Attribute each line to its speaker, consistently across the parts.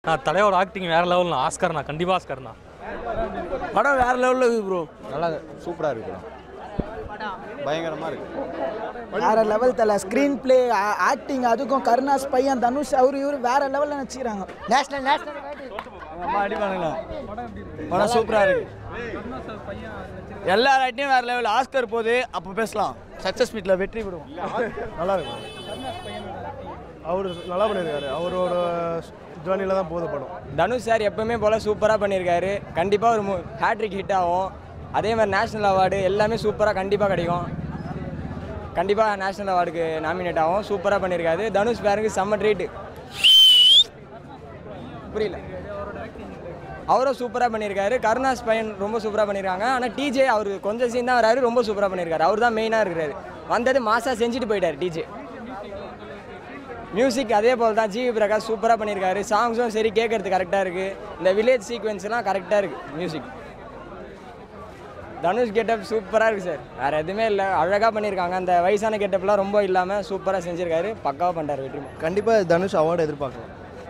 Speaker 1: நான் தலையோட ஆக்டிங் வேற லெவல் ஆஸ்கர் நான் கண்டிப்பாக ஆஸ்கர் தான்
Speaker 2: படம் வேற லெவலில் இருக்குது ப்ரோ
Speaker 3: நல்லா சூப்பராக இருக்கு பயங்கரமாக இருக்கு
Speaker 4: வேற லெவல் தல ஸ்க்ரீன் பிளே ஆக்டிங் அதுக்கும் கருணாஸ் பையன் தனுஷ் அவரு இவரு வேற லெவலில் நடிச்சுக்கிறாங்க நேஷனல் நேஷனல்
Speaker 2: அடி பண்ணலாம் படம் சூப்பராக இருக்கு எல்லா ரைட்டையும் வேற லெவல் ஆஸ்கர் போகுது அப்போ பேசலாம் சக்ஸஸ் மீட்டில் வெற்றி பெறுவோம்
Speaker 5: நல்லா இருக்கும் அவர் நல்லா பண்ணியிருக்காரு அவரோட ஜேர்னியில் தான் போகுது படம்
Speaker 2: தனுஷ் சார் எப்பவுமே போல் சூப்பராக பண்ணியிருக்காரு கண்டிப்பாக ஒரு ஹேட்ரிக் ஹிட் ஆகும் அதே மாதிரி நேஷ்னல் அவார்டு எல்லாமே சூப்பராக கண்டிப்பாக கிடைக்கும் கண்டிப்பாக நேஷ்னல் அவார்டுக்கு நாமினேட் ஆகும் சூப்பராக பண்ணியிருக்காரு தனுஷ் பேருக்கு செம்ம ட்ரீட்டு புரியல அவரும் சூப்பராக பண்ணியிருக்காரு கருணாஸ் பையன் ரொம்ப சூப்பராக பண்ணியிருக்காங்க ஆனால் டிஜே அவர் கொஞ்சம் சீன் தான் வராரு ரொம்ப சூப்பராக பண்ணியிருக்காரு அவர் தான் மெயினாக இருக்கிறாரு வந்தது மாசா செஞ்சுட்டு போயிட்டார் டிஜே மியூசிக் அதே போல் தான் ஜிவி பிரகாஷ் சூப்பராக பண்ணியிருக்காரு சாங்ஸும் சரி கேட்கறது கரெக்டாக இருக்குது இந்த வில்லேஜ் சீக்வன்ஸ்லாம் கரெக்டாக இருக்குது மியூசிக் தனுஷ் கெட்டப் சூப்பராக இருக்குது சார் வேறு எதுவுமே இல்லை அழகாக பண்ணியிருக்காங்க அந்த வயசான கெட்டப்லாம் ரொம்ப இல்லாமல் சூப்பராக செஞ்சுருக்காரு பக்காவாக பண்ணுறாரு வெற்றிமாறன்
Speaker 5: கண்டிப்பாக தனுஷ் அவார்டு எதிர்பார்க்கலாம்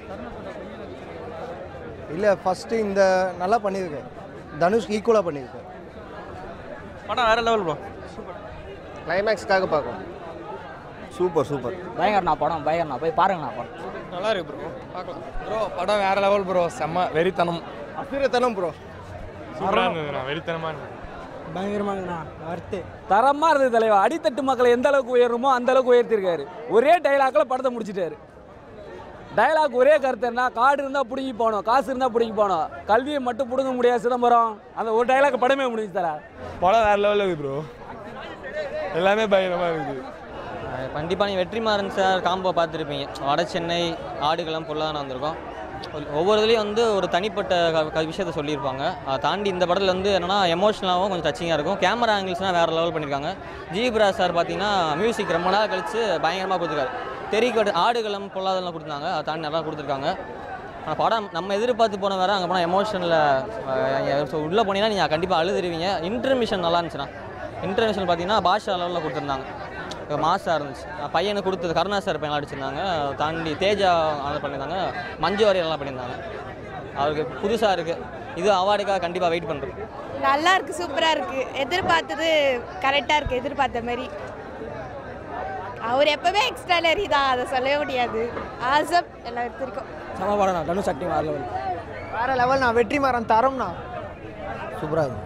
Speaker 5: இல்லை ஃபஸ்ட்டு இந்த நல்லா பண்ணியிருக்காரு தனுஷ் ஈக்குவலாக பண்ணியிருக்காரு
Speaker 1: படம் வேற லெவல் ப்ரோ
Speaker 3: கிளைமேக்ஸ்க்காக பார்க்கணும் சூப்பர் சூப்பர்
Speaker 4: பயங்கரண்ணா படம் பயங்கரண்ணா போய் பாருங்கண்ணா படம்
Speaker 1: நல்லா இருக்கு ப்ரோ பார்க்கலாம் ப்ரோ படம் வேற லெவல் ப்ரோ செம்ம வெறித்தனம்
Speaker 5: அசிரத்தனம் ப்ரோ
Speaker 1: சூப்பராக இருந்தது நான் வெறித்தனமாக இருந்தது
Speaker 4: பயங்கரமாங்கண்ணா அடுத்து
Speaker 6: தரமா இருந்தது தலைவா அடித்தட்டு மக்களை எந்த அளவுக்கு உயரணுமோ அந்த அளவுக்கு உயர்த்திருக்காரு ஒரே டைலாக்ல படத்தை முடிச்சிட்டாரு டைலாக் ஒரே கருத்து என்ன காடு இருந்தால் பிடுங்கி போகணும் காசு இருந்தால் பிடுங்கி போகணும் கல்வியை மட்டும் பிடுங்க முடியாது சிதம்பரம் அந்த ஒரு டைலாக் படமே முடிஞ்சு தர
Speaker 1: படம் வேற லெவலில் இருக்குது ப்ரோ எல்லாமே பயங்கரமாக இருக்குது
Speaker 7: கண்டிப்பாக நீ வெற்றிமாறன் சார் காம்போ பார்த்துருப்பீங்க வட சென்னை ஆடுகளம் பொருளாதாரம் வந்திருக்கோம் ஒவ்வொரு இதுலேயும் வந்து ஒரு தனிப்பட்ட க- க- விஷயத்த சொல்லியிருப்பாங்க அதை தாண்டி இந்த படத்தில் வந்து என்னென்னா எமோஷனலாகவும் கொஞ்சம் டச்சிங்காக இருக்கும் கேமரா ஆங்கிள்ஸ்லாம் வேறு லெவல் பண்ணியிருக்காங்க ஜிபிரா சார் பார்த்தீங்கன்னா மியூசிக் ரொம்ப நாள் கழிச்சு பயங்கரமாக கொடுத்துருக்காரு தெரிவிக்க ஆடுகளம் பொருளாதாரம் கொடுத்துருந்தாங்க அதை தாண்டி நல்லா கொடுத்துருக்காங்க ஆனால் படம் நம்ம எதிர்பார்த்து போன வேறு அங்கே போனால் எமோஷனில் உள்ளே போனீங்கன்னா நீங்கள் கண்டிப்பாக அழுதுருவீங்க இன்டர்மிஷன் நல்லா இருந்துச்சுண்ணா இன்டர்மிஷன் பார்த்தீங்கன்னா பாஷா லெவலில் கொடுத்துருந்தாங்க மாசாக இருந்துச்சு அஹ் பையனுக்கு கொடுத்தது கருணா சார் பையன் அடிச்சிருந்தாங்க அதை தாண்டி தேஜா நல்லா பண்ணியிருந்தாங்க மஞ்சு வாரியர் நல்லா பண்ணியிருந்தாங்க அவருக்கு புதுசாக இருக்குது இது அவார்டுக்காக கண்டிப்பாக வெயிட் பண்ணுறோம்
Speaker 8: நல்லா இருக்கு சூப்பரா இருக்கு எதிர்பார்த்தது கரெக்டா இருக்கு எதிர்பார்த்த மாதிரி அவர் எப்பவுமே எக்ஸ்ட்ராலரி தான் அதை சொல்லவே முடியாது ஆசப் எல்லாம் எடுத்திருக்கோம்
Speaker 2: சம படம் தனுஷ் ஆக்டிங் வேறு லெவல்
Speaker 4: வேற லெவல்ண்ணா வெற்றிமாறன் தரம்ண்ணா
Speaker 5: சூப்பராக இருக்கும்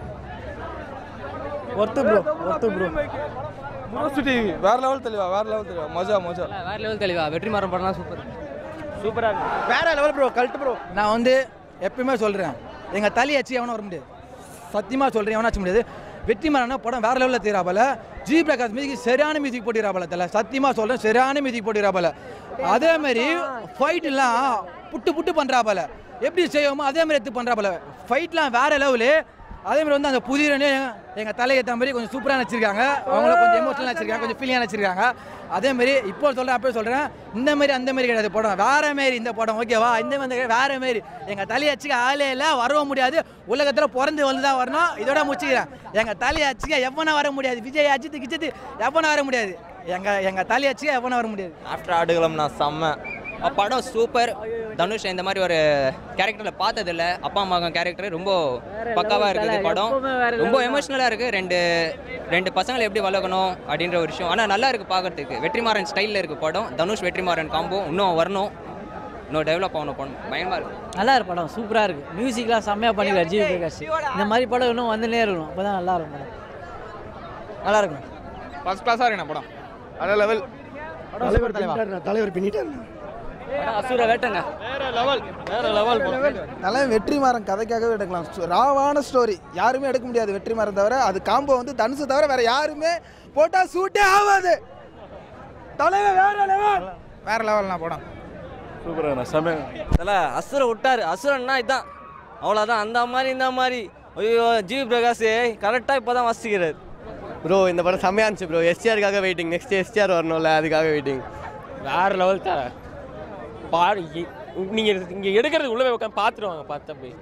Speaker 4: worth bro worth bro
Speaker 5: university வேற லெவல் தெளிவா வேற லெவல் தெளிவா மஜா மஜா
Speaker 7: வேறு லெவல் தெளிவா வெற்றிமாறன் படம்லாம் சூப்பர்
Speaker 2: சூப்பராக இருக்கு
Speaker 4: வேற லெவல் ப்ரோ கல்ட் ப்ரோ
Speaker 9: நான் வந்து எப்பயுமே சொல்கிறேன் எங்கள் தலி அச்சு எவனும் வர முடியாது சத்தியமாக சொல்கிறேன் எவனாச்சும் முடியாது வெற்றி மரண படம் வேற லெவலில் தீராபல ஜி பிரகாஷ் மியூசிக் சரியான மியூசிக் போட்டிராபல தல சத்தியமாக சொல்கிறேன் சரியான மியூசிக் போட்டிராபல அதே மாதிரி ஃபைட்லாம் புட்டு புட்டு பண்ணுறாபல எப்படி செய்வோமோ அதே மாதிரி எடுத்து பண்ணுறாபல ஃபைட்லாம் வேற லெவலு அதே மாதிரி வந்து அந்த புதிய எங்கள் தலையை ஏற்ற மாதிரி கொஞ்சம் சூப்பராக நடிச்சிருக்காங்க அவங்கள கொஞ்சம் எமோஷனலாக நடிச்சிருக்காங்க கொஞ்சம் ஃபீலிங்காக நடிச்சிருக்காங்க அதே மாதிரி இப்போ சொல்கிறேன் அப்போ சொல்கிறேன் இந்த மாதிரி அந்த மாதிரி கிடையாது படம் வேற மாதிரி இந்த படம் ஓகேவா இந்த மாதிரி கிடையாது, வேற மாதிரி எங்கள் தலையாச்சுக்க ஆளே இல்லை வரவும் முடியாது உலகத்தில் பிறந்து வந்து தான் வரணும் இதோட முடிச்சுக்கிறேன் எங்கள் தலையாச்சுக்க எவனா வர முடியாது விஜய் அஜித் கிஜித் எவனா வர முடியாது எங்கள் எங்கள் தலையாச்சுக்க எவனா வர முடியாது
Speaker 7: ஆஃப்டர் ஆடுகளம் நான் செம்ம படம் சூப்பர் தனுஷ் இந்த மாதிரி ஒரு கேரக்டரில் பார்த்ததில்ல அப்பா அம்மா கேரக்டர் ரொம்ப பக்காவாக இருக்குது படம் ரொம்ப எமோஷ்னலாக இருக்குது ரெண்டு ரெண்டு பசங்களை எப்படி வளர்க்கணும் அப்படின்ற ஒரு விஷயம் ஆனால் நல்லா இருக்குது பார்க்கறதுக்கு வெற்றிமாறன் ஸ்டைலில் இருக்குது படம் தனுஷ் வெற்றிமாறன் காம்போ இன்னும் வரணும் இன்னும் டெவலப் ஆகணும் படம் பயமாக இருக்குது
Speaker 6: நல்லா இருக்கு படம் சூப்பராக இருக்கு மியூசிக்லாம் செம்மையாக பண்ணிருக்காரு ஜிவி பிரகாஷ் இந்த மாதிரி படம் இன்னும் வந்துனே இருக்கணும் அப்போ தான் நல்லா இருக்கும் படம் நல்லா இருக்கும்
Speaker 1: ஃபர்ஸ்ட் கிளாஸாக இருக்குண்ணா படம்
Speaker 5: வேற லெவல் தலைவர் பின்னிட்டாருண்ணா தலைவர் பின்னிட்டாருண்ணா
Speaker 6: அசுர வேட்டங்க
Speaker 1: வேற லெவல் வேற லெவல்
Speaker 4: தலைவன் வெற்றிமாறன் கதைக்காகவே எடுக்கலாம் ஸ்டோ- ராவான ஸ்டோரி யாருமே எடுக்க முடியாது வெற்றிமாறன் தவிர அது காம்போ வந்து தனுசு தவிர வேற யாருமே போட்டா சூட்டே ஆகாது தலைவன் வேற லெவல்
Speaker 9: வேற லெவல்னா படம்
Speaker 5: சூப்பராக செம
Speaker 7: அதில் அசுரை விட்டார் அசுரன்னா இதுதான் அவ்வளோதான் அந்த மாதிரி இந்த மாதிரி ஐயோ ஜிவி பிரகாஷ் கரெக்டாக இப்போ தான் வசிக்கிறார்
Speaker 3: ப்ரோ இந்த படம் செம்மையா இருந்துச்சு ப்ரோ எஸ்டிஆருக்காக வெயிட்டிங் நெக்ஸ்ட் எஸ்டிஆர் வரணும்ல அதுக்காக வெயிட்டிங்
Speaker 1: வேற லெவல் தர பாரு நீங்கள் இங்கே எடுக்கிறது உள்ளே போய் உட்காந்து பார்த்துருவாங்க பார்த்தா போய்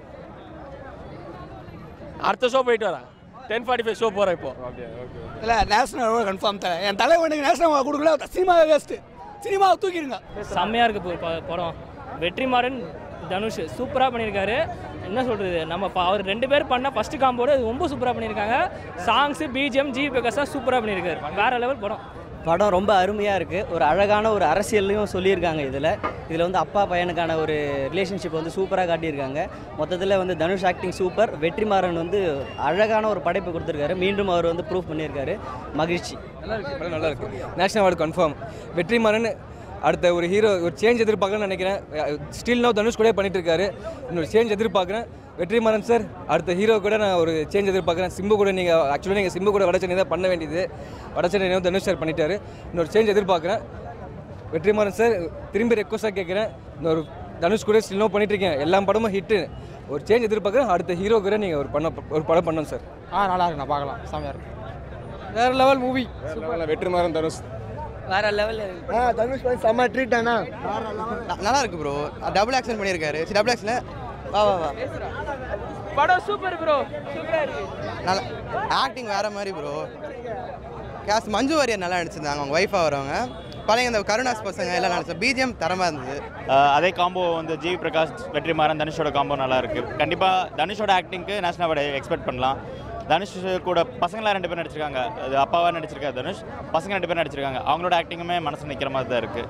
Speaker 1: அடுத்த ஷோ போயிட்டு வரேன் டென் ஃபார்ட்டி ஃபைவ் ஷோ போகிறேன் இப்போ
Speaker 9: இல்லை நேஷனல் அவார்டு கன்ஃபார்ம் தரேன் என் தலைவனுக்கு நேஷனல் அவார்டு கொடுக்கல சினிமா வேஸ்ட்டு சினிமாவை தூக்கிடுங்க
Speaker 6: செம்மையாக இருக்கு படம் வெற்றிமாறன்
Speaker 10: தனுஷ் சூப்பராக பண்ணியிருக்காரு என்ன சொல்கிறது நம்ம ப- அவர் ரெண்டு பேர் பண்ண ஃபஸ்ட்டு காம்போட ரொம்ப சூப்பராக பண்ணியிருக்காங்க சாங்ஸு பிஜிஎம் ஜி பிரகாஷ் சூப்பராக பண்ணியிருக்காரு வேறு லெவல் படம்
Speaker 11: படம் ரொம்ப அருமையாக இருக்குது ஒரு அழகான ஒரு அரசியல்லையும் சொல்லியிருக்காங்க இதில் இதில் வந்து அப்பா பையனுக்கான ஒரு ரிலேஷன்ஷிப் வந்து சூப்பராக காட்டியிருக்காங்க மொத்தத்தில் வந்து தனுஷ் ஆக்டிங் சூப்பர் வெற்றிமாறன் வந்து அழகான ஒரு படைப்பு கொடுத்துருக்காரு மீண்டும் அவர் வந்து ப்ரூவ் பண்ணியிருக்காரு மகிழ்ச்சி
Speaker 12: நல்லா இருக்கு படம் நல்லா இருக்கு நேஷனல் அவார்டு கன்ஃபார்ம் வெற்றிமாறன் அடுத்த ஒரு ஹீரோ ஒரு சேஞ்ச் எதிர்பார்க்கணும்னு நினைக்கிறேன் ஸ்டில் நோ தனுஷ் கூட பண்ணிட்டு இருக்காரு இன்னொரு சேஞ்ச் எதிர்பார்க்குறேன் வெற்றிமாறன் சார் அடுத்த ஹீரோ கூட நான் ஒரு சேஞ்ச் எதிர்பார்க்குறேன் சிம்பு கூட நீங்கள் ஆக்சுவலாக நீங்கள் சிம்பு கூட வடச்சென்னை தான் பண்ண வேண்டியது வடச்சென்னை தனுஷ் சார் பண்ணிட்டாரு இன்னொரு சேஞ்ச் எதிர்பார்க்குறேன் வெற்றிமாறன் சார் திரும்பி ரெக்வஸ்ட்டாக கேட்குறேன் இன்னொரு தனுஷ் கூட ஸ்டில் நோ பண்ணிட்டு இருக்கேன் எல்லா படமும் ஹிட்டு ஒரு சேஞ்ச் எதிர்பார்க்குறேன் அடுத்த ஹீரோ கூட நீங்கள் ஒரு பண்ண ஒரு படம் பண்ணணும் சார்
Speaker 13: ஆ நல்லா இருக்கு நான் பார்க்கலாம் செம்மையாக இருக்கு
Speaker 12: வேற லெவல் மூவி
Speaker 13: வெற்றிமாறன் தனுஷ்
Speaker 11: வேற லெவலில்
Speaker 3: ஆ தனுஷ் வந்து செம்ம ட்ரீட் அண்ணா நல்லா இருக்கு ப்ரோ டபுள் ஆக்ஷன் பண்ணியிருக்காரு சரி டபுள் ஆக்ஷன் வா வா வா
Speaker 10: படம் சூப்பர் ப்ரோ சூப்பராக இருக்கு
Speaker 3: நல்லா ஆக்டிங் வேற மாதிரி ப்ரோ கேஸ் மஞ்சு வாரியர் நல்லா நடிச்சிருந்தாங்க அவங்க ஒய்ஃபாக வரவங்க பழைய இந்த கருணாஸ் பசங்க எல்லாம் நடிச்ச பிஜிஎம் தரமாக இருந்தது
Speaker 14: ஆஹ் அதே காம்போ வந்து ஜி பிரகாஷ் வெற்றிமாறன் தனுஷோட காம்போ நல்லா இருக்கு கண்டிப்பாக தனுஷோட ஆக்டிங்க்கு நேஷனல் அவார்டு எக்ஸ்பெக்ட் பண்ணலாம் தனுஷ் கூட பசங்களாம் ரெண்டு பேர் நடிச்சிருக்காங்க அது அப்பாவா நடிச்சிருக்காரு தனுஷ் பசங்க ரெண்டு பேர் நடிச்சிருக்காங்க அவங்களோட ஆக்டிங்குமே மனசு நிற்கிற மாதிரி தான் இருக்கு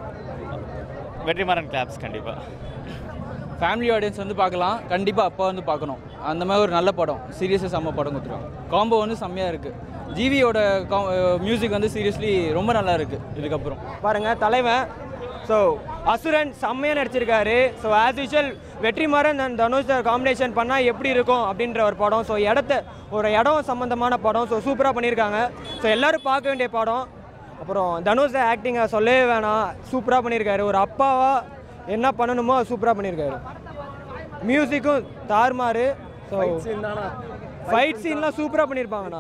Speaker 14: வெற்றிமாறன் கிளாப்ஸ் கண்டிப்பாக
Speaker 6: ஃபேமிலி ஆடியன்ஸ் வந்து பார்க்கலாம் கண்டிப்பாக அப்பா வந்து பார்க்கணும் அந்த மாதிரி ஒரு நல்ல படம் சீரியஸாக செம்ம படம் கொடுத்துருக்காங்க காம்போ வந்து செம்மையாக இருக்குது ஜிவியோட மியூசிக் வந்து சீரியஸ்லி ரொம்ப நல்லா இருக்குது இதுக்கப்புறம்
Speaker 15: பாருங்க தலைவன் ஸோ அசுரன் செம்மையாக நடிச்சிருக்காரு so as usual Vetrimaaran and Dhanush combination பண்ணால் எப்படி இருக்கும் அப்படின்ற ஒரு படம் ஸோ இடத்த ஒரு இடம் சம்மந்தமான படம் ஸோ சூப்பராக பண்ணியிருக்காங்க ஸோ எல்லோரும் பார்க்க வேண்டிய படம் அப்புறம் தனுஷ் ஆக்டிங்கை சொல்லவே வேணாம் சூப்பராக பண்ணியிருக்காரு ஒரு அப்பாவா என்ன பண்ணணுமோ அது சூப்பராக பண்ணியிருக்காரு மியூசிக்கும் தாறுமாறு ஸோ ஃபைட் சீன்லாம் சூப்பராக பண்ணியிருப்பாங்கண்ணா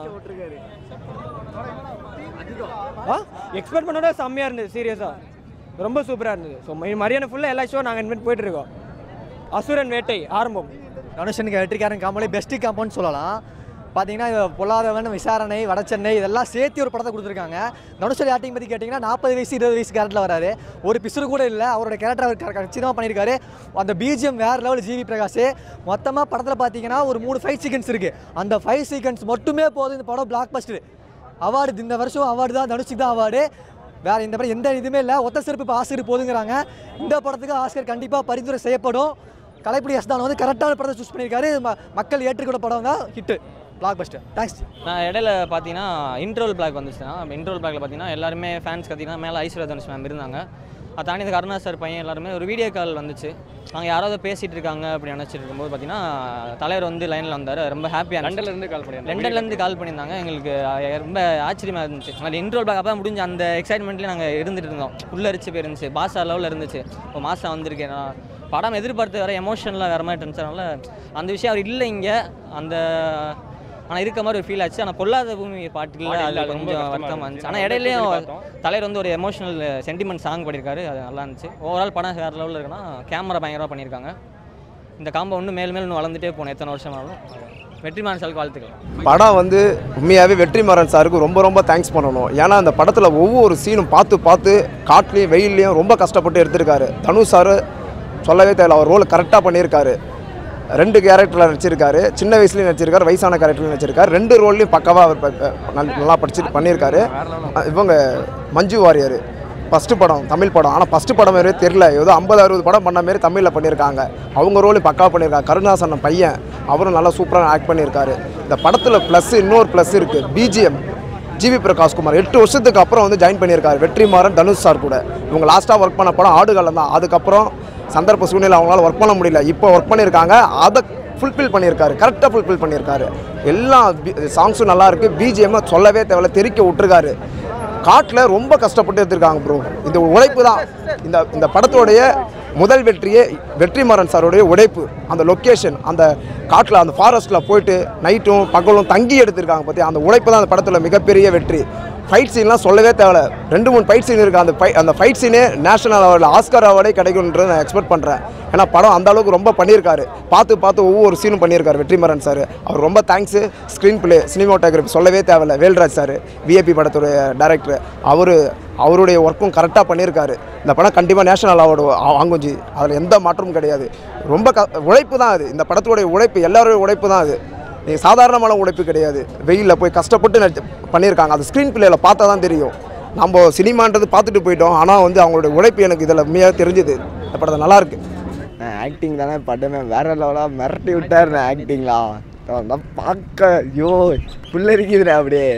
Speaker 15: ஆ எக்ஸ்பெக்ட் பண்ணோட செம்மையாக இருந்தது சீரியஸாக ரொம்ப சூப்பராக இருந்தது ஸோ மரியாதை ஃபுல்லாக எல்லா ஷோ நாங்கள் இன்வைட் போயிட்டு இருக்கோம் அசுரன் வேட்டை ஆரம்பம்
Speaker 16: தனுஷனுக்கு வெற்றிக்காரன் காம்போலே பெஸ்ட்டு காம்போன்னு சொல்லலாம் பார்த்தீங்கன்னா இது பொல்லாதவன் விசாரணை வடச்சென்னை இதெல்லாம் சேர்த்து ஒரு படத்தை கொடுத்துருக்காங்க தனுஷோட ஆக்டிங் பற்றி கேட்டிங்கன்னா நாற்பது வயசு இருபது வயசு கேரக்டரில் வராரு ஒரு பிசுறு கூட இல்லை அவரோட கேரக்டர் அவர் கச்சிதமாக பண்ணியிருக்காரு அந்த பிஜிஎம் வேறு லெவல் ஜிவி பிரகாஷ் மொத்தமாக படத்தில் பார்த்தீங்கன்னா ஒரு மூணு ஃபைவ் சீக்வன்ஸ் இருக்குது அந்த ஃபைவ் சீக்வன்ஸ் மட்டுமே போதும் இந்த படம் பிளாக் பஸ்டர் அவார்டு இந்த வருஷம் அவார்டு தான் தனுஷுக்கு தான் அவார்டு வேறு இந்த படம் எந்த இதுவுமே இல்லை ஒத்த சிறப்பு இப்போ ஆஸ்கர் போதுங்கிறாங்க இந்த படத்துக்கு ஆஸ்கர் கண்டிப்பாக பரிந்துரை செய்யப்படும் கலைப்புடி எஸ்தான் வந்து கரெக்டான படத்தை சூஸ் பண்ணியிருக்காரு ம- மக்கள் ஏற்றுக்கூட படம் தான் ஹிட்டு பிளாக் பஸ்டர் தேங்க்ஸ்
Speaker 7: நான் இடையில பார்த்தீங்கன்னா இன்ட்ரோல் பிளாக் வந்துச்சுன்னா இன்ட்ரோல் பிளாக்ல பார்த்தீங்கன்னா எல்லாருமே ஃபேன்ஸ் கத்திங்கன்னா மேலே ஐஸ்வர்யா தனுஷ் மேம் இருந்தாங்க அதை தாண்டி இந்த கருணா சார் பையன் எல்லாருமே ஒரு வீடியோ கால் வந்துச்சு அவங்க யாராவது பேசிட்டு இருக்காங்க அப்படி நினச்சிட்டு இருக்கும்போது பார்த்தீங்கன்னா தலைவர் வந்து லைனில் வந்தார் ரொம்ப ஹாப்பியாக
Speaker 6: லண்டன்ல இருந்து கால் பண்ணியிருந்தாங்க.
Speaker 7: லண்டன்லேருந்து கால் பண்ணியிருந்தாங்க எங்களுக்கு அஹ், ரொம்ப ஆச்சரியமாக இருந்துச்சு அது இன்ட்ரோல் பிளாக் அப்போ முடிஞ்ச அந்த எக்ஸைட்மெண்ட்லேயே நாங்கள் இருந்துட்டு இருந்தோம் உள்ளரிச்சு போயிருந்துச்சு பாசா லெவலில் இருந்துச்சு இப்போ மாசா வந்திருக்கேன் நான் படம் எதிர்பார்த்து வேறு எமோஷனலாக வேறு மாதிரி இருந்துச்சு அதனால அந்த விஷயம் அவர் இல்லை இங்கே அந்த ஆனால் இருக்க மாதிரி ஒரு ஃபீல் ஆச்சு ஆனால் பொல்லாத பூமி பாட்டு இல்லை
Speaker 6: பாட்டு இல்ல,
Speaker 7: அது
Speaker 6: அது ரொம்ப
Speaker 7: கொஞ்சம்
Speaker 6: கஷ்டமா
Speaker 7: வருத்தமாக
Speaker 6: இருந்துச்சு.
Speaker 7: இருந்துச்சு ஆனால்
Speaker 6: நாங்க
Speaker 7: இடையிலையும்
Speaker 6: wait பண்ணி பார்த்தோம்.
Speaker 7: தலைவர் வந்து ஒரு எமோஷனல் சென்டிமெண்ட் சாங் பண்ணியிருக்காரு அது நல்லா இருந்துச்சு ஓவரால் படம் வேறு லெவலில் இருக்குன்னா கேமரா பயங்கரமாக பண்ணியிருக்காங்க இந்த காம்போ இன்னும் மேல் மேல் இன்னும் வளர்ந்துட்டே போகணும் எத்தனை வருஷமாலும் வெற்றிமாறன் சாருக்கு வாழ்த்துக்கள்
Speaker 17: படம் வந்து உண்மையாகவே வெற்றிமாறன் சாருக்கு ரொம்ப ரொம்ப தேங்க்ஸ் பண்ணணும் ஏன்னா அந்த படத்தில் ஒவ்வொரு சீனும் பார்த்து பார்த்து காட்டுலேயும் வெயில்லையும் ரொம்ப கஷ்டப்பட்டு எடுத்திருக்காரு தனுஷ் சார் சொல்லவே தேவையில்ல அவர் ரோல் கரெக்டாக பண்ணியிருக்காரு ரெண்டு கேரக்டரில் நடிச்சிருக்காரு சின்ன வயசுலேயும் நடிச்சிருக்காரு வயசான கேரக்டர்லையும் நடிச்சிருக்காரு ரெண்டு ரோல்லையும் பக்காவாக அவர் ப- ப- நல்- நல்லா படிச்சு பண்ணியிருக்காரு அஹ் இவங்க மஞ்சு வாரியர் ஃபஸ்ட்டு படம் தமிழ் படம் ஆனால் ஃபஸ்ட்டு படம் மாரி தெரில ஏதோ ஐம்பது அறுபது படம் பண்ண மாரி தமிழில் பண்ணியிருக்காங்க அவங்க ரோலும் பக்காவாக பண்ணியிருக்காங்க கருணாசன் பையன் அவரும் நல்லா சூப்பராக ஆக்ட் பண்ணியிருக்காரு இந்த படத்தில் ப்ளஸ் இன்னொரு ப்ளஸ் இருக்குது பிஜிஎம் ஜிவி பிரகாஷ் குமார் எட்டு வருஷத்துக்கு அப்புறம் வந்து ஜாயின் பண்ணியிருக்காரு வெற்றிமாறன் தனுஷ் சார் கூட இவங்க லாஸ்ட்டாக ஒர்க் பண்ண படம் ஆடுகாலம் தான் அதுக்கப்புறம் சந்தர்ப்ப சூழ்நிலை அவங்களால ஒர்க் பண்ண முடியல இப்போ ஒர்க் பண்ணியிருக்காங்க அதை ஃபுல்ஃபில் பண்ணியிருக்காரு கரெக்டாக ஃபுல்ஃபில் பண்ணியிருக்காரு எல்லா சாங்ஸும் நல்லா இருக்கு பிஜிஎம் சொல்லவே தேவையில்ல தெறிக்க விட்டுருக்காரு காட்டில் ரொம்ப கஷ்டப்பட்டு எடுத்திருக்காங்க ப்ரோ இந்த உழைப்பு தான் இந்த இந்த படத்தோடைய முதல் வெற்றியே வெற்றிமாறன் சாருடைய உழைப்பு அந்த லொக்கேஷன் அந்த காட்டில் அந்த ஃபாரஸ்ட்டில் போயிட்டு நைட்டும் பகலும் தங்கி எடுத்திருக்காங்க பற்றி அந்த உழைப்பு தான் அந்த படத்தில் மிகப்பெரிய வெற்றி ஃபைட் சீன்லாம் சொல்லவே தேவையில்ல ரெண்டு மூணு ஃபைட் சீன் இருக்குது அந்த ஃபை அந்த ஃபைட் சீனே நேஷனல் அவார்டில் ஆஸ்கர் அவார்டே கிடைக்கும்ன்றது நான் எக்ஸ்பெக்ட் பண்ணுறேன் ஏன்னா படம் அந்த அளவுக்கு ரொம்ப பண்ணியிருக்காரு பார்த்து பார்த்து ஒவ்வொரு சீனும் பண்ணியிருக்காரு வெற்றிமாறன் சார் அவர் ரொம்ப தேங்க்ஸு ஸ்க்ரீன் பிளே சினிமாட்டோகிராஃபி சொல்லவே தேவையில்ல வேல்ராஜ் சார் விஏபி படத்தோட டைரக்டர் அவர் அவருடைய ஒர்க்கும் கரெக்டாக பண்ணியிருக்காரு இந்த படம் கண்டிப்பாக நேஷனல் அவார்டு வாங்கும் ஜி அதில் எந்த மாற்றமும் கிடையாது ரொம்ப க உழைப்பு தான் அது இந்த படத்துடைய உழைப்பு எல்லாருடைய உழைப்பு தான் அது நீங்கள் சாதாரணமான உழைப்பு கிடையாது வெயிலில் போய் கஷ்டப்பட்டு நடிச்சு பண்ணியிருக்காங்க அது ஸ்க்ரீன் பிளேயில் பார்த்தா தான் தெரியும் நம்ம சினிமான்றது பார்த்துட்டு போயிட்டோம் ஆனால் வந்து அவங்களுடைய உழைப்பு எனக்கு இதில் உண்மையாக தெரிஞ்சுது இந்த படத்தை நல்லாயிருக்கு
Speaker 18: ஆக்டிங் தானே படமே வேற லெவலாக மிரட்டி விட்டார் நான் ஆக்டிங்லாம் அதான் பார்க்க ஐயோ புல்லரிக்குதுண்ணே அப்படியே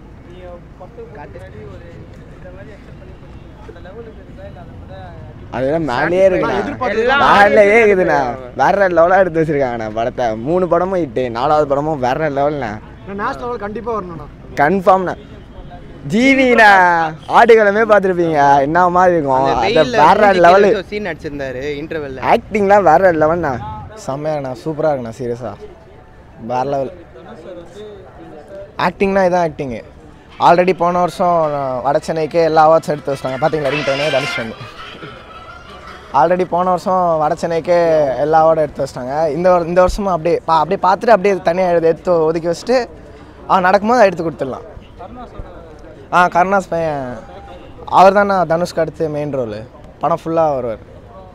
Speaker 18: அதெல்லாம் மேலேயே இருக்குண்ணா மேலேயே இருக்குதுண்ணா வேற லெவலாக எடுத்து வச்சிருக்காங்கண்ணா படத்தை மூணு படமும் இட்டு நாலாவது படமும் வேற லெவல்ண்ணா
Speaker 4: நேஷனல் லெவல் கண்டிப்பாக வரணும்ண்ணா
Speaker 18: கன்ஃபார்ம்ண்ணா ஜீவிண்ணா ஆடுகளமே பார்த்துருப்பீங்க என்ன மாதிரி இருக்கும் அது வேற லெவலு
Speaker 3: சீன் நடிச்சிருந்தாரு இன்டர்வெல்ல
Speaker 18: ஆக்டிங்லாம் வேற லெவல்ண்ணா செம்மையாண்ணா சூப்பராக இருக்குண்ணா சீரியஸாக வேற லெவல் ஆக்டிங்னா இதான் ஆக்டிங்கு ஆல்ரெடி போன வருஷம் வட சென்னைக்கு எல்லா அவார்ட்ஸ் எடுத்து வச்சிட்டாங்க பார்த்தீங்களா ரிங் டோனே தனுஷ் வந்து ஆல்ரெடி போன வருஷம் வட சென்னைக்கே எல்லா அவார்டும் எடுத்து வச்சிட்டாங்க இந்த வரு- இந்த வருஷமும் அப்படியே பா அப்படியே பார்த்துட்டு அப்படியே தனியாக எடுத்து எடுத்து ஒதுக்கி வச்சுட்டு ஆ நடக்கும்போது எடுத்து கொடுத்துடலாம் ஆ கருணாஸ் பையன் அவர் தான் தனுஷ்க்கு அடுத்து மெயின் ரோலு படம் ஃபுல்லாக வருவார்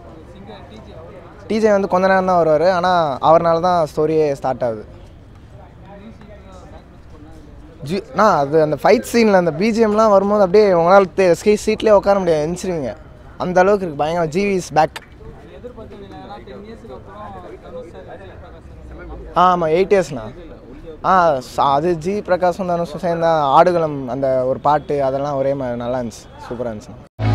Speaker 18: டிஜே வந்து கொஞ்ச நேரம் தான் வருவார் ஆனால் அவர்னால தான் ஸ்டோரியே ஸ்டார்ட் ஆகுது ஜி நான் அது அந்த ஃபைட் சீனில் அந்த பிஜிஎம்லாம் வரும்போது அப்படியே உங்களால் சீட்லேயே உட்கார முடியாது எந்திரிச்சிருவீங்க அந்த அளவுக்கு இருக்குது பயங்கர ஜிவி இஸ் பேக் ஆமாம் எயிட் இயர்ஸ்ண்ணா ஆ ச- அது ஜி பிரகாஷும் தனுஷும் சேர்ந்த ஆடுகளம் அந்த ஒரு பாட்டு அதெல்லாம் ஒரே மாதிரி நல்லா இருந்துச்சு சூப்பராக இருந்துச்சு